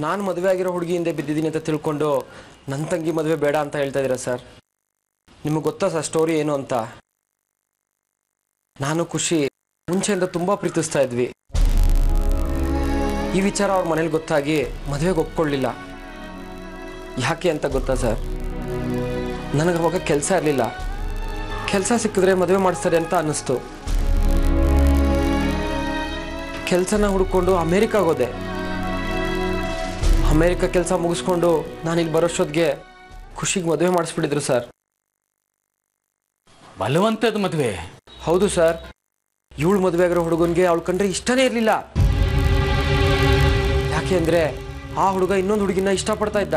ನಾನು ಮದುವೆ ಆಗಿರೋ ಹುಡುಗಿ ಹಿಂದೆ ಬಿದ್ದಿದ್ದೀನಿ ಅಂತ ತಿಳ್ಕೊಂಡು ನನ್ನ ತಂಗಿ ಮದುವೆ ಬೇಡ ಅಂತ ಹೇಳ್ತಾ ಇದ್ದೀರಾ ಸರ್ ನಿಮಗೆ ಗೊತ್ತಾ ಸರ್ ಸ್ಟೋರಿ ಏನು ಅಂತ ನಾನು ಖುಷಿ ಮುಂಚೆಯಿಂದ ತುಂಬ ಪ್ರೀತಿಸ್ತಾ ಇದ್ವಿ ಈ ವಿಚಾರ ಅವ್ರ ಮನೇಲಿ ಗೊತ್ತಾಗಿ ಮದುವೆಗೆ ಒಪ್ಕೊಳ್ಳಿಲ್ಲ ಯಾಕೆ ಅಂತ ಗೊತ್ತಾ ಸರ್ ನನಗೆ ಅವಾಗ ಕೆಲಸ ಇರಲಿಲ್ಲ ಕೆಲಸ ಸಿಕ್ಕಿದ್ರೆ ಮದುವೆ ಮಾಡಿಸ್ತಾರೆ ಅಂತ ಅನ್ನಿಸ್ತು ಕೆಲಸನ ಹುಡ್ಕೊಂಡು ಅಮೇರಿಕಾಗೆ ಹೋದೆ ಅಮೇರಿಕಾ ಕೆಲಸ ಮುಗಿಸ್ಕೊಂಡು ನಾನು ಇಲ್ಲಿ ಬರೋಷ್ಟೊತ್ತಿಗೆ ಖುಷಿಗೆ ಮದುವೆ ಮಾಡಿಸ್ಬಿಟ್ಟಿದ್ರು ಸರ್ ಬಲವಂತದ ಮದುವೆ ಹೌದು ಸರ್ ಇವಳು ಮದುವೆ ಆಗಿರೋ ಹುಡುಗನಿಗೆ ಅವಳು ಕಂಡ್ರೆ ಇಷ್ಟನೇ ಇರಲಿಲ್ಲ ಯಾಕೆ ಅಂದ್ರೆ ಆ ಹುಡುಗ ಇನ್ನೊಂದು ಹುಡುಗಿನ ಇಷ್ಟಪಡ್ತಾ ಇದ್ದ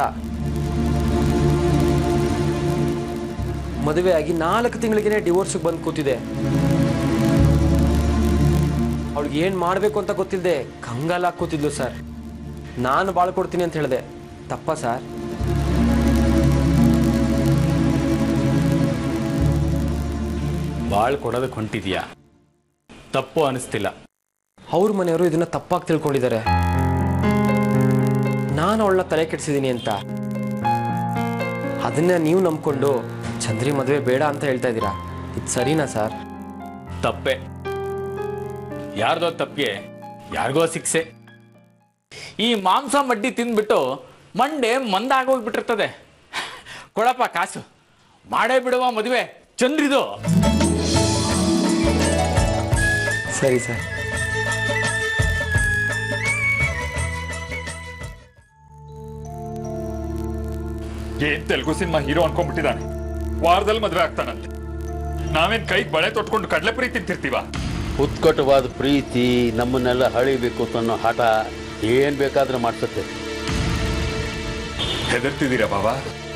ಮದುವೆ ಆಗಿ ನಾಲ್ಕು ತಿಂಗಳಿಗೆನೆ ಡಿವೋರ್ಸ್ಗೆ ಬಂದು ಕೂತಿದೆ ಅವಳಿಗೆ ಏನು ಮಾಡಬೇಕು ಅಂತ ಗೊತ್ತಿಲ್ಲದೆ ಕಂಗಾಲ ಕೂತಿದ್ಲು ಸರ್ ನಾನು ಬಾಳ್ಕೊಡ್ತೀನಿ ಅಂತ ಹೇಳಿದೆ ತಪ್ಪ ಸರ್ ಬಾಳ್ ಕೊಡೋದಕ್ಕೆ ಹೊಂಟಿದ್ಯಾ ತಪ್ಪು ಅನಿಸ್ತಿಲ್ಲ ಅವ್ರ ಮನೆಯವರು ಇದನ್ನ ತಪ್ಪಾಗಿ ತಿಳ್ಕೊಂಡಿದ್ದಾರೆ ನಾನು ಅವಳನ್ನ ತಲೆ ಕೆಡಿಸಿದ್ದೀನಿ ಅಂತ ಅದನ್ನ ನೀವು ನಂಬ್ಕೊಂಡು ಚಂದ್ರಿ ಮದುವೆ ಬೇಡ ಅಂತ ಹೇಳ್ತಾ ಇದ್ದೀರಾ ಇದು ಸರಿನಾ ಸರ್ ತಪ್ಪೆ ಯಾರ್ದೋ ತಪ್ಪಿಗೆ ಯಾರಿಗೋ ಶಿಕ್ಷೆ ಈ ಮಾಂಸ ಮಡ್ಡಿ ತಿಂದ್ಬಿಟ್ಟು ಮಂಡೆ ಮಂದಾಗೋಗ್ಬಿಟ್ಟಿರ್ತದೆ ಕೊಡಪ್ಪ ಕಾಸು ಮಾಡೇ ಬಿಡುವ ಮದುವೆ ಚಂದ್ರಿದು ಸರಿ ಸರ್ ಏನ್ ತೆಲುಗು ಸಿನಿಮಾ ಹೀರೋ ಅನ್ಕೊಂಡ್ಬಿಟ್ಟಿದ್ದಾನೆ ವಾರದಲ್ಲಿ ಮದ್ವೆ ಆಗ್ತಾನಂತೆ ನಾವೇನ್ ಕೈಗೆ ಬಳೆ ತೊಟ್ಕೊಂಡು ಕಡಲೆಪುರಿ ತಿಂತಿರ್ತೀವ ಉತ್ಕಟವಾದ ಪ್ರೀತಿ ನಮ್ಮನ್ನೆಲ್ಲ ಹಳಿಬೇಕು ಅನ್ನೋ ಹಠ ಏನ್ ಬೇಕಾದ್ರೂ ಮಾಡ್ಸುತ್ತೆ ಹೆದರ್ತಿದ್ದೀರಾ ಬಾಬಾ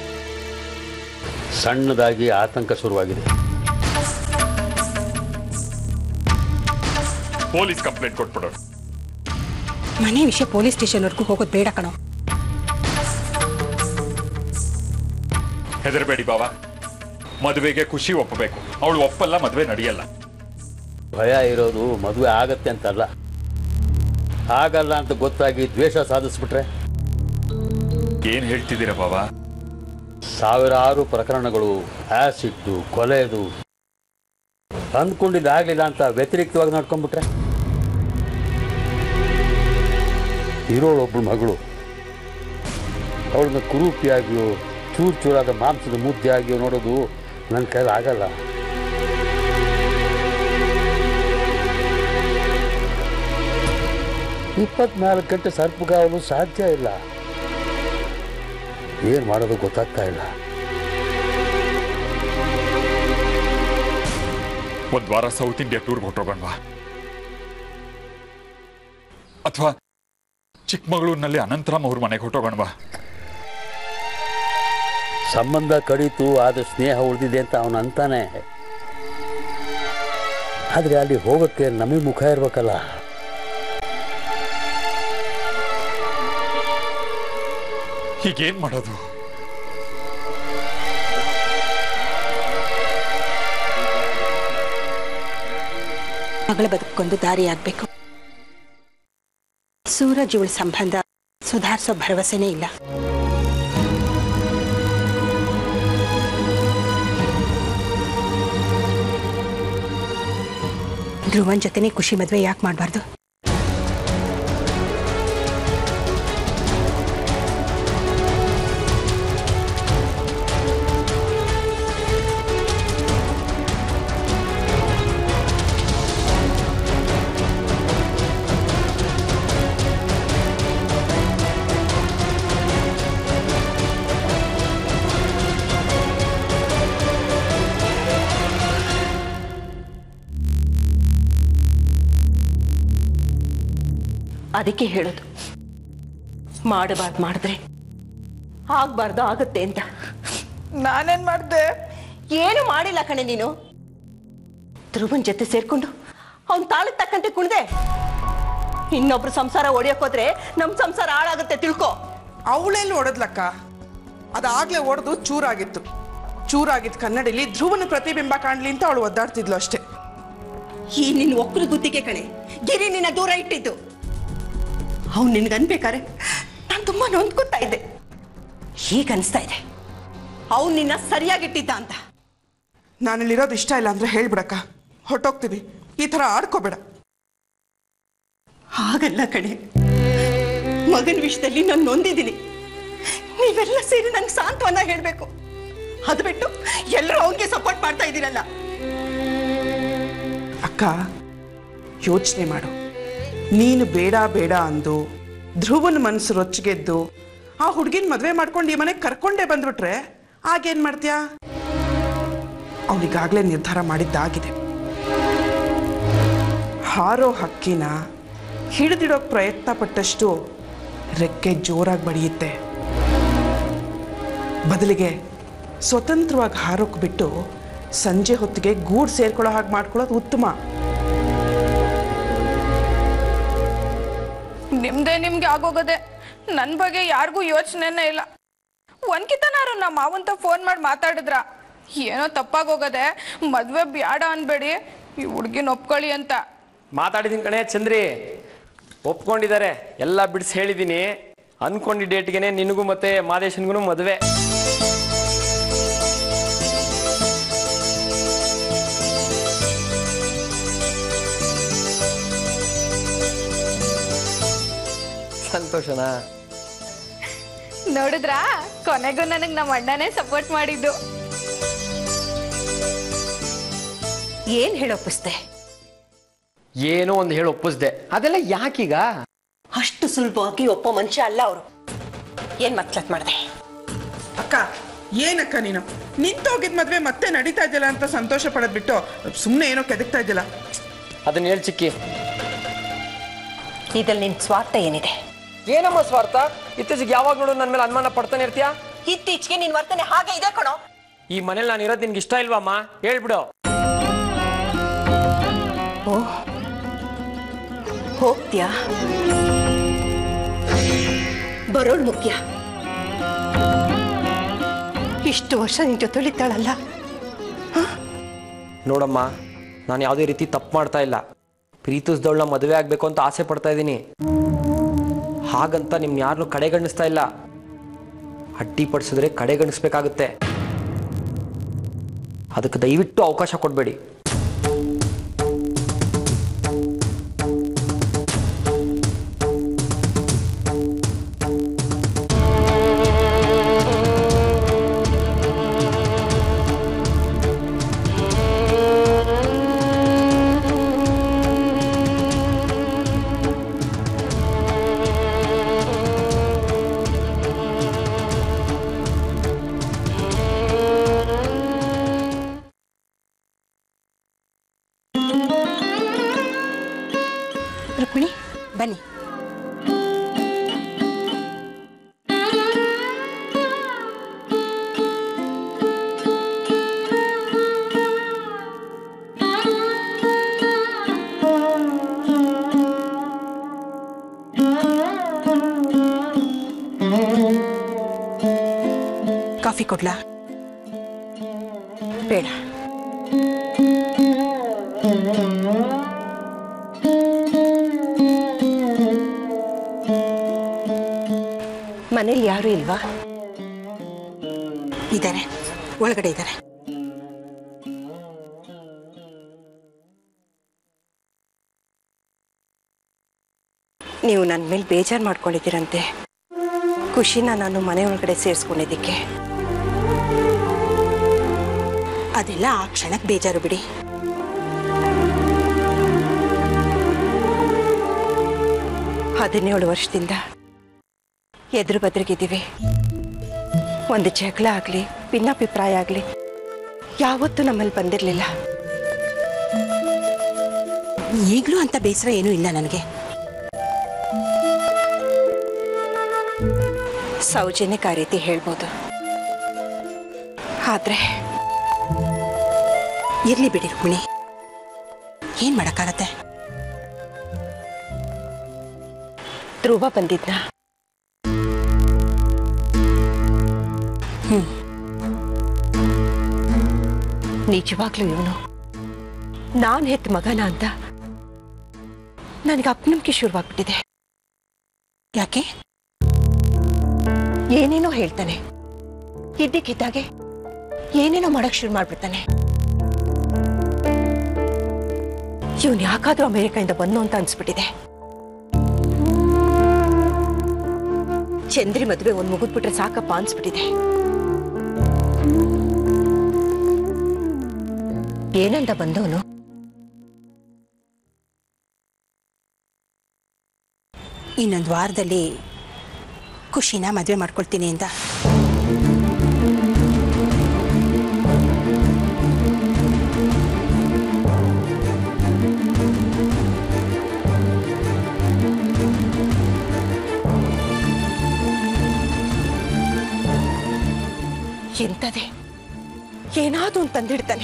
ಸಣ್ಣದಾಗಿ ಆತಂಕ ಶುರುವಾಗಿದೆ ಪೊಲೀಸ್ ಕಂಪ್ಲೇಂಟ್ ಕೊಟ್ಬಿಡೋರು ಮನೆ ವಿಷಯ ಪೊಲೀಸ್ ಸ್ಟೇಷನ್ವರೆಗೂ ಹೋಗೋದು ಬೇಡ ಕಣೋ ಹೆದರ್ಬೇಡಿ ಬಾಬಾ ಮದುವೆಗೆ ಖುಷಿ ಒಪ್ಪಬೇಕು ಅವಳು ಒಪ್ಪಲ್ಲ ಮದುವೆ ನಡೆಯಲ್ಲ ಭಯ ಇರೋದು ಮದುವೆ ಆಗತ್ತೆ ಅಂತಲ್ಲ ಆಗಲ್ಲ ಅಂತ ಗೊತ್ತಾಗಿ ದ್ವೇಷ ಸಾಧಿಸ್ಬಿಟ್ರೆ ಏನ್ ಹೇಳ್ತಿದ್ದೀರಾ ಬಾಬಾ ಸಾವಿರಾರು ಪ್ರಕರಣಗಳು ಆಸಿಡ್ಡು ಕೊಲೆದು ಅಂದ್ಕೊಂಡಿದ್ದಾಗಲಿಲ್ಲ ಅಂತ ವ್ಯತಿರಿಕ್ತವಾಗಿ ನಡ್ಕೊಂಡ್ಬಿಟ್ರೆ ಇರೋಳೊಬ್ಬಳು ಮಗಳು ಅವಳನ್ನ ಕುರೂಪಿಯಾಗಿಯೋ ಚೂರು ಚೂರಾದ ಮಾಂಸದ ಮುದ್ದೆ ಆಗಿಯೋ ನೋಡೋದು ನನ್ನ ಕೈಲಿ ಆಗಲ್ಲ ಇಪ್ಪತ್ನಾಲ್ಕು ಗಂಟೆ ಸರ್ಪಗಾವಲು ಸಾಧ್ಯ ಇಲ್ಲ ಏನು ಮಾಡೋದು ಗೊತ್ತಾಗ್ತಾ ಇಲ್ಲ ಒಂದ್ ವಾರ ಸೌತ್ ಇಂಡಿಯಾ ಟೂರ್ಗೆ ಹೊಟ್ಟೋಗಣ್ವಾ ಅಥವಾ ಚಿಕ್ಕಮಗಳೂರಿನಲ್ಲಿ ಅನಂತರಾಮ್ ಅವ್ರ ಮನೆಗೆ ಹೊಟ್ಟೋಗಣ್ವಾ ಸಂಬಂಧ ಕಡಿತು ಆದ ಸ್ನೇಹ ಉಳಿದಿದೆ ಅಂತ ಅವನು ಅಂತಾನೆ ಆದರೆ ಅಲ್ಲಿ ಹೋಗೋಕ್ಕೆ ನಮಗೆ ಮುಖ ಇರ್ಬೇಕಲ್ಲ ಹೀಗೇನ್ ಮಾಡೋದು ಮಗಳ ಬದುಕೊಂದು ದಾರಿಯಾಗಬೇಕು ಸೂರಜ್ ಇವಳ ಸಂಬಂಧ ಸುಧಾರಿಸೋ ಭರವಸೆನೇ ಇಲ್ಲ ಧ್ರುವನ್ ಜೊತೆನೇ ಖುಷಿ ಮದುವೆ ಯಾಕೆ ಮಾಡಬಾರ್ದು ಅದಕ್ಕೆ ಹೇಳೋದು ಮಾಡಬಾರ್ದು ಮಾಡಿದ್ರೆ ಆಗ್ಬಾರ್ದು ಆಗುತ್ತೆ ಅಂತ ನಾನೇನ್ ಮಾಡ್ದೆ ಏನು ಮಾಡಿಲ್ಲ ಕಣೆ ನೀನು ಧ್ರುವನ್ ಜೊತೆ ಸೇರ್ಕೊಂಡು ಅವ್ನ್ ತಾಳಕ್ ತಕ್ಕಂತೆ ಕುಣ್ದೆ ಇನ್ನೊಬ್ರು ಸಂಸಾರ ಹೊಡಿಯೋಕೋದ್ರೆ ನಮ್ ಸಂಸಾರ ಹಾಳಾಗುತ್ತೆ ತಿಳ್ಕೊ ಅವಳೆಲ್ಲಿ ಹೊಡೆದ್ಲಕ್ಕ ಅದಾಗ್ಲೇ ಹೊಡೆದು ಚೂರಾಗಿತ್ತು ಚೂರಾಗಿದ್ದ ಕನ್ನಡಿಲಿ ಧ್ರುವನ ಪ್ರತಿಬಿಂಬ ಕಾಣ್ಲಿ ಅಂತ ಅವಳು ಒದ್ದಾಡ್ತಿದ್ಲು ಅಷ್ಟೇ ಈ ನಿನ್ನ ಒಕ್ಕಲು ಬುದ್ಧಿಗೆ ಕಣೆ ಗಿರಿ ನಿನ್ನ ದೂರ ಇಟ್ಟಿದ್ದು ಅವ್ನು ನಿನ್ಗೆ ಅನ್ಬೇಕಾರೆ ನಾನು ತುಂಬಾ ನೊಂದ್ಕೊತಾ ಇದ್ದೆ ಈಗ ಅನಿಸ್ತಾ ಇದೆ ಅವ್ನು ನಿನ್ನ ಸರಿಯಾಗಿಟ್ಟಿದ್ದ ಅಂತ ನಾನಿಲ್ಲಿರೋದು ಇಷ್ಟ ಇಲ್ಲ ಅಂದ್ರೆ ಹೇಳ್ಬಿಡಕ್ಕ ಹೊರ್ಟೋಗ್ತೀನಿ ಈ ಥರ ಆಡ್ಕೋಬೇಡ ಹಾಗಲ್ಲ ಕಣೆ ಮಗನ ವಿಷಯದಲ್ಲಿ ನಾನು ನೊಂದಿದ್ದೀನಿ ನೀವೆಲ್ಲ ಸೇರಿ ನಂಗೆ ಸಾಂತ್ವನ ಹೇಳಬೇಕು ಅದು ಬಿಟ್ಟು ಎಲ್ಲರೂ ಅವನಿಗೆ ಸಪೋರ್ಟ್ ಮಾಡ್ತಾ ಇದ್ದೀರಲ್ಲ ಅಕ್ಕ ಯೋಚನೆ ಮಾಡು ನೀನು ಬೇಡ ಬೇಡ ಅಂದು ಧ್ರುವನ ಮನಸ್ಸು ರೊಚ್ಚಿಗೆದ್ದು ಆ ಹುಡುಗಿನ ಮದುವೆ ಮಾಡ್ಕೊಂಡು ಈ ಮನೆಗೆ ಕರ್ಕೊಂಡೇ ಬಂದ್ಬಿಟ್ರೆ ಆಗೇನ್ ಮಾಡ್ತೀಯಾ ಅವನಿಗಾಗಲೇ ನಿರ್ಧಾರ ಮಾಡಿದ್ದಾಗಿದೆ ಹಾರೋ ಹಕ್ಕಿನ ಹಿಡಿದಿಡೋಕ್ ಪ್ರಯತ್ನ ಪಟ್ಟಷ್ಟು ರೆಕ್ಕೆ ಜೋರಾಗಿ ಬಡಿಯುತ್ತೆ ಬದಲಿಗೆ ಸ್ವತಂತ್ರವಾಗಿ ಹಾರೋಕ್ ಬಿಟ್ಟು ಸಂಜೆ ಹೊತ್ತಿಗೆ ಗೂಡು ಸೇರ್ಕೊಳ್ಳೋ ಹಾಗೆ ಮಾಡ್ಕೊಳ್ಳೋದು ಉತ್ತಮ ನಿಮ್ದೇ ನಿಮ್ಗೆ ಆಗೋಗದೆ ನನ್ನ ಬಗ್ಗೆ ಯಾರಿಗೂ ಯೋಚನೆನೇ ಇಲ್ಲ ಒಂದ್ಕಿತನಾರು ನಮ್ಮ ಮಾವಂತ ಫೋನ್ ಮಾಡಿ ಮಾತಾಡಿದ್ರ ಏನೋ ತಪ್ಪಾಗೋಗದೆ ಮದ್ವೆ ಬ್ಯಾಡ ಅನ್ಬೇಡಿ ಈ ಹುಡ್ಗಿನ ಒಪ್ಕೊಳ್ಳಿ ಅಂತ ಮಾತಾಡಿದೀನಿ ಕಣೆ ಚಂದ್ರಿ ಒಪ್ಕೊಂಡಿದ್ದಾರೆ ಎಲ್ಲ ಬಿಡಿಸಿ ಹೇಳಿದ್ದೀನಿ ಅನ್ಕೊಂಡಿದ್ದ ಡೇಟ್ಗೆನೆ ನಿನಗೂ ಮತ್ತೆ ಮಾದೇಶನ್ಗೂ ಮದುವೆ ಸಂತೋಷನಾ ನೋಡಿದ್ರಾ ಕೊನೆಗೂ ನನಗೆ ನಮ್ಮ ಅಣ್ಣನೇ ಸಪೋರ್ಟ್ ಮಾಡಿದ್ದು ಏನ್ ಹೇಳೋಪಿಸ್ದೆ ಏನೋ ಒಂದು ಹೇಳಿ ಒಪ್ಪಿಸ್ದೆ ಅದೆಲ್ಲ ಯಾಕೀಗ ಅಷ್ಟು ಸುಲಭವಾಗಿ ಒಪ್ಪೋ ಮನುಷ್ಯ ಅಲ್ಲ ಅವರು ಏನ್ ಮತ್ಲತ್ ಮಾಡಿದೆ ಅಕ್ಕ ಏನಕ್ಕ ನೀನು ನಿಂತೋಗಿದ್ ಮದ್ವೆ ಮತ್ತೆ ನಡೀತಾ ಇದೆಯಲ್ಲ ಅಂತ ಸಂತೋಷ ಪಡೋದ್ ಬಿಟ್ಟು ಸುಮ್ಮನೆ ಏನೋ ಕೆದಕ್ತಾ ಇದೆಯಲ್ಲ ಅದನ್ನ ಹೇಳಿ ಚಿಕ್ಕಿ ಇದ್ರಲ್ಲಿ ನಿನ್ ಸ್ವಾರ್ಥ ಏನಿದೆ ಏನಮ್ಮ ಸ್ವಾರ್ಥ ಇತ್ತೀಚೆಗೆ ಯಾವಾಗ ನೋಡು ನನ್ನ ಮೇಲೆ ಅನುಮಾನ ಪಡ್ತಾನೆ ಇರ್ತೀಯಾ ಇತ್ತೀಚೆಗೆ ನಿನ್ ವರ್ತನೆ ಹಾಗೆ ಇದೆ ಕಣೋ ಈ ಮನೇಲಿ ನಾನು ಇರೋದು ನಿನ್ಗೆ ಇಷ್ಟ ಇಲ್ವಮ್ಮ ಹೇಳ್ಬಿಡು ಹೋಗ್ತ್ಯಾ ಬರೋಳ್ ಮುಖ್ಯ ಇಷ್ಟು ವರ್ಷ ನಿನ್ ಜೊತೆಲಿದ್ದಾಳಲ್ಲ ನೋಡಮ್ಮ ನಾನು ಯಾವುದೇ ರೀತಿ ತಪ್ಪು ಮಾಡ್ತಾ ಇಲ್ಲ ಪ್ರೀತಿಸ್ದವಳನ್ನ ಮದುವೆ ಆಗಬೇಕು ಅಂತ ಆಸೆ ಪಡ್ತಾ ಇದ್ದೀನಿ ಹಾಗಂತ ನಿಮ್ನ ಯಾರನ್ನೂ ಕಡೆಗಣಿಸ್ತಾ ಇಲ್ಲ ಅಡ್ಡಿಪಡಿಸಿದ್ರೆ ಕಡೆಗಣಿಸ್ಬೇಕಾಗುತ್ತೆ ಅದಕ್ಕೆ ದಯವಿಟ್ಟು ಅವಕಾಶ ಕೊಡಬೇಡಿ ರುಕ್ಮಿಣಿ ಬನ್ನಿ ಕಾಫಿ ಕೊಡ್ಲಾ ಬೇಡ ಮನೇಲಿ ಯಾರು ಇಲ್ವಾ ಇದ್ದಾರೆ ಒಳಗಡೆ ಇದ್ದಾರೆ ನೀವು ನನ್ನ ಮೇಲೆ ಬೇಜಾರು ಮಾಡ್ಕೊಂಡಿದ್ದೀರಂತೆ ಖುಷಿನ ನಾನು ಮನೆ ಒಳಗಡೆ ಸೇರಿಸ್ಕೊಂಡಿದ್ದಕ್ಕೆ ಅದೆಲ್ಲ ಆ ಕ್ಷಣಕ್ಕೆ ಬೇಜಾರು ಬಿಡಿ ಹದಿನೇಳು ವರ್ಷದಿಂದ ಎದುರು ಬದ್ರಿಗಿದ್ದೀವಿ ಒಂದು ಜಗಳ ಆಗಲಿ ಭಿನ್ನಾಭಿಪ್ರಾಯ ಆಗಲಿ ಯಾವತ್ತೂ ನಮ್ಮಲ್ಲಿ ಬಂದಿರಲಿಲ್ಲ ಈಗಲೂ ಅಂತ ಬೇಸರ ಏನೂ ಇಲ್ಲ ನನಗೆ ಸೌಜನ್ಯಕ್ಕೆ ಆ ರೀತಿ ಹೇಳ್ಬೋದು ಆದರೆ ಇರ್ಲಿ ಬಿಡಿ ರುಕ್ಮಿಣಿ ಏನ್ ಮಾಡಕ್ಕಾಗತ್ತೆ ಧ್ರುವ ಬಂದಿದ್ನ ನಿಜವಾಗ್ಲೂ ಇವನು ನಾನು ಹೆತ್ತ ಮಗನ ಅಂತ ನನಗೆ ಅಪನಂಬಿಕೆ ಶುರುವಾಗ್ಬಿಟ್ಟಿದೆ ಯಾಕೆ ಏನೇನೋ ಹೇಳ್ತಾನೆ ಇದ್ದಕ್ಕಿದ್ದಾಗೆ ಏನೇನೋ ಮಾಡಕ್ ಶುರು ಮಾಡ್ಬಿಡ್ತಾನೆ ಇವನ್ ಯಾಕಾದ್ರೂ ಅಮೆರಿಕದಿಂದ ಬಂದು ಅಂತ ಅನ್ಸ್ಬಿಟ್ಟಿದೆ ಚಂದ್ರಿ ಮದುವೆ ಒಂದ್ ಮುಗಿದ್ಬಿಟ್ರೆ ಸಾಕಪ್ಪ ಅನ್ಸ್ಬಿಟ್ಟಿದೆ ಏನಂತ ಬಂದವನು ಇನ್ನೊಂದು ವಾರದಲ್ಲಿ ಖುಷಿನ ಮದುವೆ ಮಾಡ್ಕೊಳ್ತೀನಿ ಅಂತ ಎಂತದೆ ಏನಾದ್ರೂ ಒಂದು ತಂದಿಡ್ತಾನೆ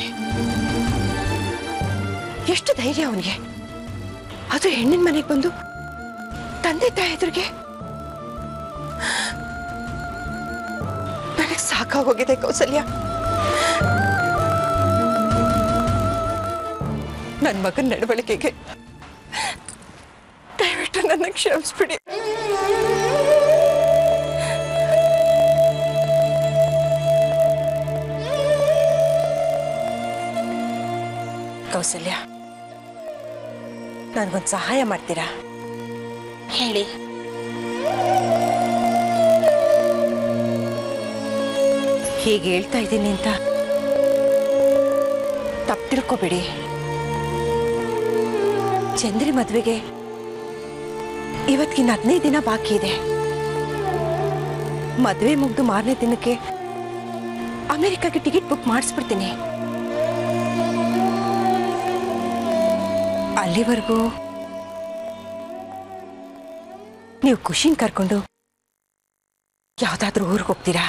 ಎಷ್ಟು ಧೈರ್ಯ ಅವನಿಗೆ ಅದು ಹೆಣ್ಣಿನ ಮನೆಗೆ ಬಂದು ತಂದೆ ತಾಯಿ ಎದುರಿಗೆ ನನಗೆ ಸಾಕಾಗೋಗಿದೆ ಕೌಸಲ್ಯ ನನ್ನ ಮಗನ ನಡವಳಿಕೆಗೆ ದಯವಿಟ್ಟು ನನ್ನ ಕ್ಷಮಿಸ್ಬಿಡಿ ಕೌಸಲ್ಯ ನನಗೊಂದು ಸಹಾಯ ಮಾಡ್ತೀರಾ ಹೇಳಿ ಹೀಗೆ ಹೇಳ್ತಾ ಇದ್ದೀನಿ ಅಂತ ತಪ್ಪು ತಿಳ್ಕೊಬೇಡಿ ಚಂದ್ರಿ ಮದ್ವೆಗೆ ಇವತ್ತಿನ ಹದಿನೈದು ದಿನ ಬಾಕಿ ಇದೆ ಮದ್ವೆ ಮುಗ್ದು ಮಾರನೇ ದಿನಕ್ಕೆ ಅಮೆರಿಕಾಗೆ ಟಿಕೆಟ್ ಬುಕ್ ಮಾಡಿಸ್ಬಿಡ್ತೀನಿ ಅಲ್ಲಿವರೆಗೂ ನೀವು ಖುಷಿನ್ ಕರ್ಕೊಂಡು ಯಾವ್ದಾದ್ರೂ ಊರಿಗೆ ಹೋಗ್ತೀರಾ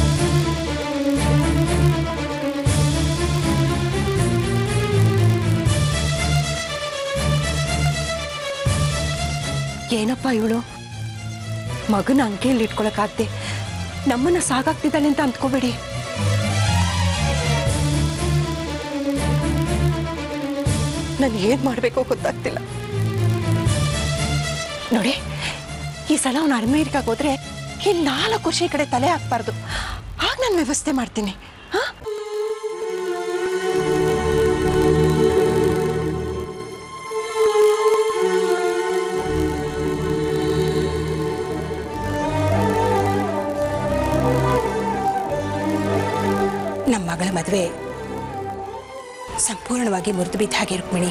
ಏನಪ್ಪ ಇವಳು ಮಗನ ಅಂಕೆಯಲ್ಲಿ ಇಟ್ಕೊಳಕ್ಕಾಗ್ದೆ ನಮ್ಮನ್ನ ಸಾಗಾಗ್ತಿದ್ದಾಳೆ ಅಂತ ಅಂದ್ಕೋಬೇಡಿ ನಾನು ಏನ್ ಮಾಡ್ಬೇಕೋ ಗೊತ್ತಾಗ್ತಿಲ್ಲ ನೋಡಿ ಈ ಸಲ ಅವನು ಅಮೆರಿಕಾಗೆ ಹೋದ್ರೆ ಈ ನಾಲ್ಕು ವರ್ಷ ಈ ಕಡೆ ತಲೆ ಹಾಕ್ಬಾರ್ದು ಆಗ ನಾನು ವ್ಯವಸ್ಥೆ ಮಾಡ್ತೀನಿ ಹಾ ನಮ್ಮ ಮಗಳ ಮದುವೆ ಸಂಪೂರ್ಣವಾಗಿ ಮುರಿದು ಬಿದ್ದ ಹಾಗೆ ರುಕ್ಮಿಣಿ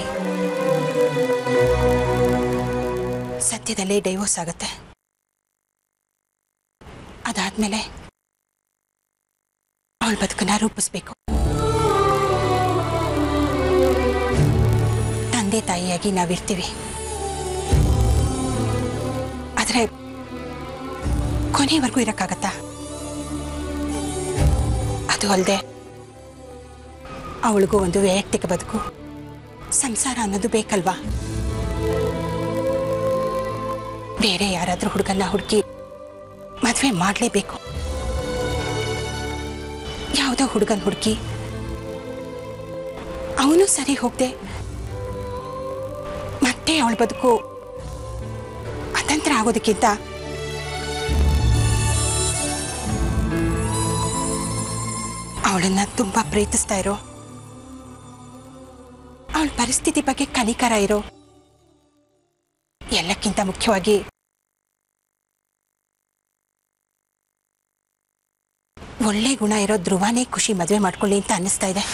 ಸದ್ಯದಲ್ಲೇ ಡೈವೋರ್ಸ್ ಆಗುತ್ತೆ ಅದಾದ್ಮೇಲೆ ಅವಳ ಬದುಕನ್ನ ರೂಪಿಸ್ಬೇಕು ತಂದೆ ತಾಯಿಯಾಗಿ ನಾವಿರ್ತೀವಿ ಆದರೆ ಕೊನೆವರೆಗೂ ಇರಕ್ಕಾಗತ್ತಾ ಅದು ಅಲ್ಲದೆ ಅವಳಿಗೂ ಒಂದು ವೈಯಕ್ತಿಕ ಬದುಕು ಸಂಸಾರ ಅನ್ನೋದು ಬೇಕಲ್ವಾ ಬೇರೆ ಯಾರಾದ್ರೂ ಹುಡುಗನ್ನ ಹುಡುಕಿ ಮದುವೆ ಮಾಡಲೇಬೇಕು ಯಾವುದೋ ಹುಡುಗನ ಹುಡುಕಿ ಅವನು ಸರಿ ಹೋಗದೆ ಮತ್ತೆ ಅವಳ ಬದುಕು ಅತಂತ್ರ ಆಗೋದಕ್ಕಿಂತ ಅವಳನ್ನ ತುಂಬಾ ಪ್ರೀತಿಸ್ತಾ ಇರೋ ಅವಳ ಪರಿಸ್ಥಿತಿ ಬಗ್ಗೆ ಕನಿಕರ ಇರೋ ಎಲ್ಲಕ್ಕಿಂತ ಮುಖ್ಯವಾಗಿ ಒಳ್ಳೆ ಗುಣ ಇರೋ ಧ್ರುವನೇ ಖುಷಿ ಮದುವೆ ಮಾಡ್ಕೊಳ್ಳಿ ಅಂತ ಅನ್ನಿಸ್ತಾ ಇದೆ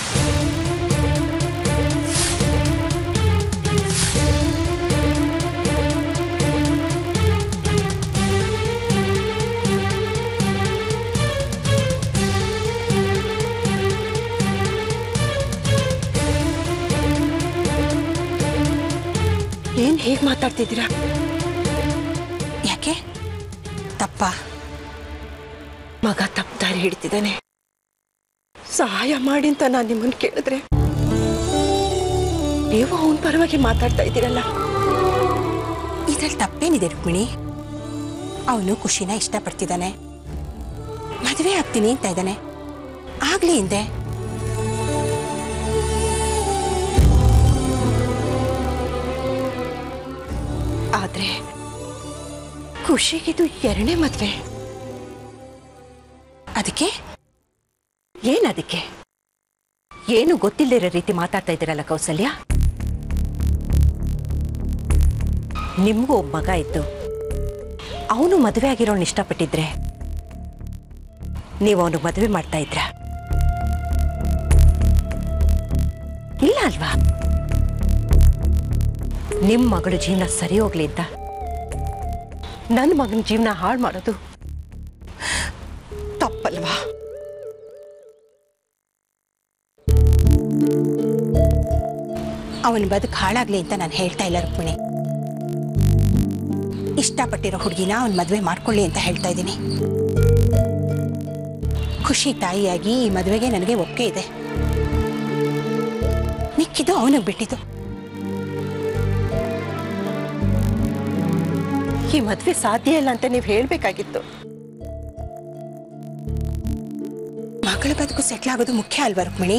ಏನ್ ಹೇಗ್ ಮಾತಾಡ್ತಿದ್ದೀರಾ ಯಾಕೆ ತಪ್ಪಾ ಮಗ ತಪ್ಪು ದಾರಿ ಹಿಡಿತಿದ್ದಾನೆ ಸಹಾಯ ಮಾಡಿ ಅಂತ ನಾನು ನಿಮ್ಮನ್ನು ಕೇಳಿದ್ರೆ ನೀವು ಅವನ ಪರವಾಗಿ ಮಾತಾಡ್ತಾ ಇದ್ದೀರಲ್ಲ ಇದ್ರಲ್ಲಿ ತಪ್ಪೇನಿದೆ ರುಕ್ಮಿಣಿ ಅವನು ಖುಷಿನ ಇಷ್ಟಪಡ್ತಿದ್ದಾನೆ ಮದುವೆ ಆಗ್ತೀನಿ ಅಂತ ಇದ್ದಾನೆ ಆಗ್ಲಿ ಹಿಂದೆ ಆದ್ರೆ ಖುಷಿಗಿದು ಎರಡನೇ ಮದ್ವೆ ಅದಕ್ಕೆ ಏನದಕ್ಕೆ ಏನು ಗೊತ್ತಿಲ್ಲದಿರೋ ರೀತಿ ಮಾತಾಡ್ತಾ ಇದ್ದೀರಲ್ಲ ಕೌಸಲ್ಯ ನಿಮ್ಗೂ ಒಬ್ಬ ಮಗ ಇದ್ದು ಅವನು ಮದುವೆ ಆಗಿರೋನ್ ಇಷ್ಟಪಟ್ಟಿದ್ರೆ ನೀವು ಅವನು ಮದುವೆ ಮಾಡ್ತಾ ಇದ್ರ ಇಲ್ಲ ಅಲ್ವಾ ನಿಮ್ಮ ಮಗಳ ಜೀವನ ಸರಿ ಹೋಗ್ಲಿ ಅಂತ ನನ್ನ ಮಗನ ಜೀವನ ಹಾಳು ಮಾಡೋದು ತಪ್ಪಲ್ವಾ ಅವನ ಬದುಕು ಹಾಳಾಗ್ಲಿ ಅಂತ ನಾನು ಹೇಳ್ತಾ ಇಲ್ಲ ರುಕ್ಮಿಣಿ ಇಷ್ಟಪಟ್ಟಿರೋ ಹುಡುಗಿನ ಅವನ್ ಮದುವೆ ಮಾಡ್ಕೊಳ್ಳಿ ಅಂತ ಹೇಳ್ತಾ ಇದ್ದೀನಿ ಖುಷಿ ತಾಯಿಯಾಗಿ ಈ ಮದುವೆಗೆ ನನಗೆ ಒಪ್ಪಿಗೆ ಇದೆ ಮಿಕ್ಕಿದ್ದು ಅವನಿಗೆ ಬಿಟ್ಟಿದ್ದು ಈ ಮದ್ವೆ ಸಾಧ್ಯ ಇಲ್ಲ ಅಂತ ನೀವು ಹೇಳ್ಬೇಕಾಗಿತ್ತು ಮಗಳ ಬದುಕು ಸೆಟ್ಲ್ ಆಗೋದು ಮುಖ್ಯ ಅಲ್ವಾ ರುಕ್ಮಿಣಿ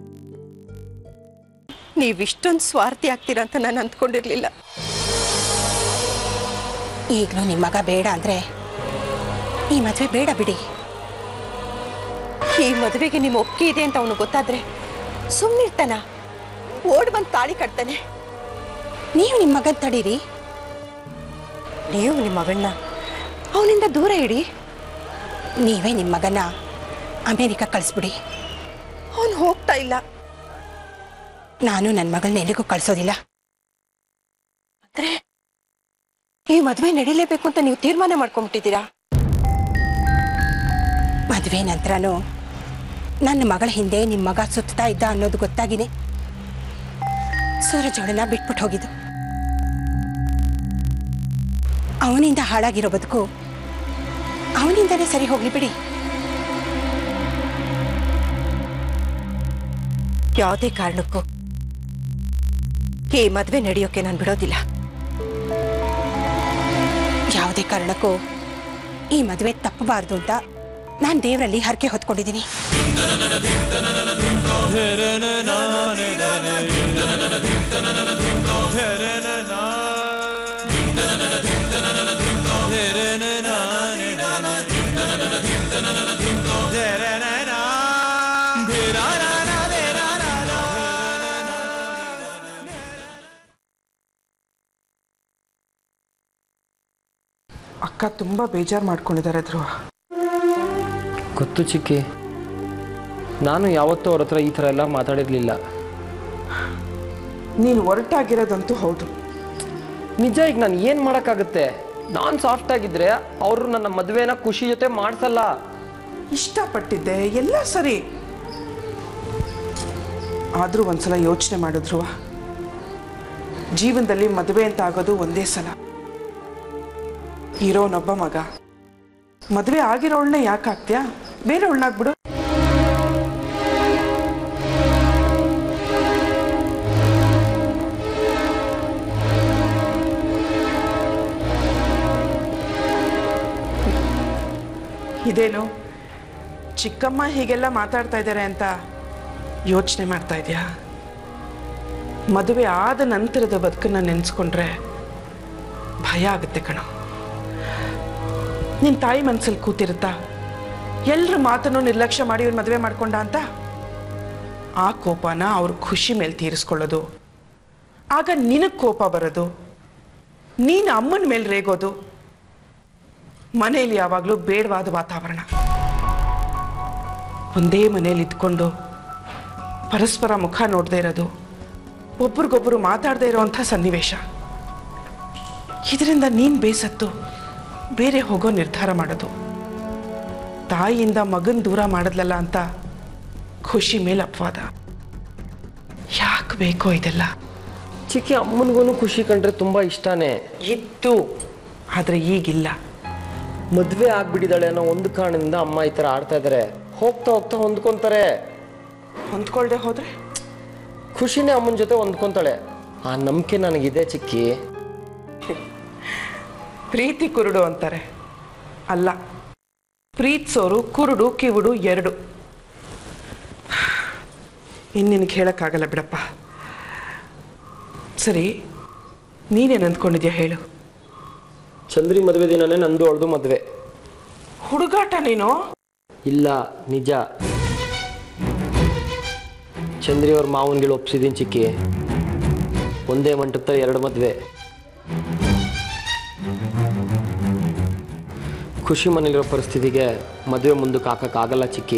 ನೀವು ಇಷ್ಟೊಂದು ಸ್ವಾರ್ಥಿ ಆಗ್ತೀರಾ ಅಂತ ನಾನು ಅಂದ್ಕೊಂಡಿರ್ಲಿಲ್ಲ ಈಗಲೂ ನಿಮ್ಮ ಮಗ ಬೇಡ ಅಂದ್ರೆ ಈ ಮದುವೆ ಬೇಡ ಬಿಡಿ ಈ ಮದುವೆಗೆ ನಿಮ್ಮ ಒಪ್ಪಿಗೆ ಇದೆ ಅಂತ ಅವನು ಗೊತ್ತಾದ್ರೆ ಸುಮ್ಮನಿರ್ತಾನ ಓಡ್ ಬಂದು ತಾಳಿ ಕಟ್ತಾನೆ ನೀವು ನಿಮ್ಮ ಮಗನ್ ತಡೀರಿ ನೀವು ನಿಮ್ಮ ಮಗಳನ್ನ ಅವನಿಂದ ದೂರ ಇಡಿ ನೀವೇ ನಿಮ್ಮ ಮಗನ ಅಮೇರಿಕ ಕಳಿಸ್ಬಿಡಿ ಅವನು ಹೋಗ್ತಾ ಇಲ್ಲ ನಾನು ನನ್ನ ಮಗಳನ್ನ ಎಲ್ಲಿಗೂ ಕಳ್ಸೋದಿಲ್ಲ ಅಂದ್ರೆ ಈ ಮದುವೆ ನಡೀಲೇಬೇಕು ಅಂತ ನೀವು ತೀರ್ಮಾನ ಮಾಡ್ಕೊಂಡ್ಬಿಟ್ಟಿದ್ದೀರಾ ಮದುವೆ ನಂತರನೂ ನನ್ನ ಮಗಳ ಹಿಂದೆ ನಿಮ್ಮ ಮಗ ಸುತ್ತಾ ಇದ್ದ ಅನ್ನೋದು ಗೊತ್ತಾಗಿದೆ ಸೂರಜೋಳನ ಬಿಟ್ಬಿಟ್ಟು ಹೋಗಿದ್ದು ಅವನಿಂದ ಹಾಳಾಗಿರೋ ಬದುಕು ಅವನಿಂದನೇ ಸರಿ ಹೋಗ್ಲಿ ಬಿಡಿ ಯಾವುದೇ ಕಾರಣಕ್ಕೂ ಈ ಮದುವೆ ನಡೆಯೋಕೆ ನಾನು ಬಿಡೋದಿಲ್ಲ ಯಾವುದೇ ಕಾರಣಕ್ಕೂ ಈ ಮದುವೆ ತಪ್ಪಬಾರ್ದು ಅಂತ ನಾನು ದೇವರಲ್ಲಿ ಹರಕೆ ಹೊತ್ಕೊಂಡಿದ್ದೀನಿ ಅಕ್ಕ ತುಂಬ ಬೇಜಾರು ಮಾಡ್ಕೊಂಡಿದ್ದಾರೆ ಧ್ರುವ ಗೊತ್ತು ಚಿಕ್ಕಿ ನಾನು ಯಾವತ್ತೂ ಅವ್ರ ಹತ್ರ ಈ ಥರ ಎಲ್ಲ ಮಾತಾಡಿರಲಿಲ್ಲ ನೀನು ಹೊರಟಾಗಿರೋದಂತೂ ಹೌದು ನಿಜ ಈಗ ನಾನು ಏನು ಮಾಡೋಕ್ಕಾಗುತ್ತೆ ನಾನು ಸಾಫ್ಟ್ ಆಗಿದ್ರೆ ಅವರು ನನ್ನ ಮದುವೆನ ಖುಷಿ ಜೊತೆ ಮಾಡಿಸಲ್ಲ ಇಷ್ಟಪಟ್ಟಿದ್ದೆ ಎಲ್ಲ ಸರಿ ಆದರೂ ಒಂದ್ಸಲ ಯೋಚನೆ ಮಾಡು ಧ್ರುವ ಜೀವನದಲ್ಲಿ ಮದುವೆ ಅಂತ ಆಗೋದು ಒಂದೇ ಸಲ ಇರೋನೊಬ್ಬ ಮಗ ಮದುವೆ ಆಗಿರೋಳನ್ನ ಯಾಕೆ ಆಗ್ತೀಯಾ ಬೇರೆ ಬಿಡು ಇದೇನು ಚಿಕ್ಕಮ್ಮ ಹೀಗೆಲ್ಲ ಮಾತಾಡ್ತಾ ಇದ್ದಾರೆ ಅಂತ ಯೋಚನೆ ಮಾಡ್ತಾ ಇದೆಯಾ ಮದುವೆ ಆದ ನಂತರದ ಬದುಕನ್ನ ನೆನೆಸ್ಕೊಂಡ್ರೆ ಭಯ ಆಗುತ್ತೆ ಕಣ ನಿನ್ನ ತಾಯಿ ಮನಸ್ಸಲ್ಲಿ ಕೂತಿರುತ್ತಾ ಎಲ್ಲರ ಮಾತನ್ನು ನಿರ್ಲಕ್ಷ್ಯ ಮಾಡಿ ಇವ್ರು ಮದುವೆ ಮಾಡ್ಕೊಂಡ ಅಂತ ಆ ಕೋಪನ ಅವ್ರ ಖುಷಿ ಮೇಲೆ ತೀರಿಸ್ಕೊಳ್ಳೋದು ಆಗ ನಿನಗೆ ಕೋಪ ಬರೋದು ನೀನು ಅಮ್ಮನ ಮೇಲೆ ರೇಗೋದು ಮನೆಯಲ್ಲಿ ಯಾವಾಗಲೂ ಬೇಡವಾದ ವಾತಾವರಣ ಒಂದೇ ಮನೆಯಲ್ಲಿ ಇದ್ಕೊಂಡು ಪರಸ್ಪರ ಮುಖ ನೋಡದೇ ಇರೋದು ಒಬ್ರಿಗೊಬ್ರು ಮಾತಾಡದೇ ಇರೋವಂಥ ಸನ್ನಿವೇಶ ಇದರಿಂದ ನೀನು ಬೇಸತ್ತು ಬೇರೆ ಹೋಗೋ ನಿರ್ಧಾರ ಮಾಡೋದು ತಾಯಿಯಿಂದ ಮಗನ್ ದೂರ ಮಾಡಿದ್ಲಲ್ಲ ಅಂತ ಖುಷಿ ಮೇಲೆ ಅಪವಾದ ಯಾಕೆ ಬೇಕೋ ಇದೆಲ್ಲ ಚಿಕ್ಕಿ ಅಮ್ಮನಿಗೂ ಖುಷಿ ಕಂಡ್ರೆ ತುಂಬ ಇಷ್ಟನೇ ಇತ್ತು ಆದರೆ ಈಗಿಲ್ಲ ಮದುವೆ ಆಗ್ಬಿಟ್ಟಿದ್ದಾಳೆ ಅನ್ನೋ ಒಂದು ಕಾರಣದಿಂದ ಅಮ್ಮ ಈ ಥರ ಆಡ್ತಾ ಇದ್ದಾರೆ ಹೋಗ್ತಾ ಹೋಗ್ತಾ ಹೊಂದ್ಕೊಂತಾರೆ ಹೊಂದ್ಕೊಳ್ದೆ ಹೋದ್ರೆ ಖುಷಿನೇ ಅಮ್ಮನ ಜೊತೆ ಹೊಂದ್ಕೊಂತಾಳೆ ಆ ನಂಬಿಕೆ ನನಗಿದೆ ಚಿಕ್ಕಿ ಪ್ರೀತಿ ಕುರುಡು ಅಂತಾರೆ ಅಲ್ಲ ಪ್ರೀತಿಸೋರು ಕುರುಡು ಕಿವುಡು ಎರಡು ಇನ್ನು ನಿನಗೆ ಹೇಳೋಕ್ಕಾಗಲ್ಲ ಬಿಡಪ್ಪ ಸರಿ ನೀನೇನು ಅಂದ್ಕೊಂಡಿದ್ಯಾ ಹೇಳು ಚಂದ್ರಿ ಮದುವೆ ದಿನನೇ ನಂದು ಅವಳದು ಮದುವೆ ಹುಡುಗಾಟ ನೀನು ಇಲ್ಲ ನಿಜ ಚಂದ್ರಿ ಅವ್ರ ಮಾವನ್ಗಳು ಒಪ್ಸಿದೀನಿ ಚಿಕ್ಕಿ ಒಂದೇ ಮಂಟಪದಲ್ಲಿ ಎರಡು ಮದುವೆ ಖುಷಿ ಮನೇಲಿರೋ ಪರಿಸ್ಥಿತಿಗೆ ಮದುವೆ ಮುಂದಕ್ಕೆ ಹಾಕಕ್ಕಾಗಲ್ಲ ಚಿಕ್ಕಿ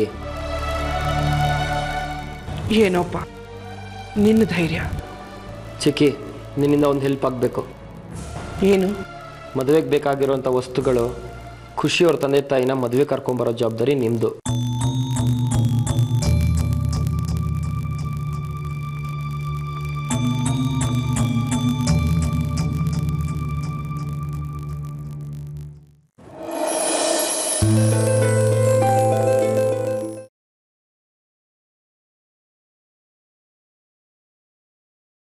ಏನೋಪ್ಪ ನಿನ್ನ ಧೈರ್ಯ ಚಿಕ್ಕಿ ನಿನ್ನಿಂದ ಒಂದು ಹೆಲ್ಪ್ ಆಗಬೇಕು ಏನು ಮದುವೆಗೆ ಬೇಕಾಗಿರೋಂಥ ವಸ್ತುಗಳು ಖುಷಿ ಅವ್ರ ತಂದೆ ತಾಯಿನ ಮದುವೆ ಕರ್ಕೊಂಬರೋ ಜವಾಬ್ದಾರಿ ನಿಮ್ಮದು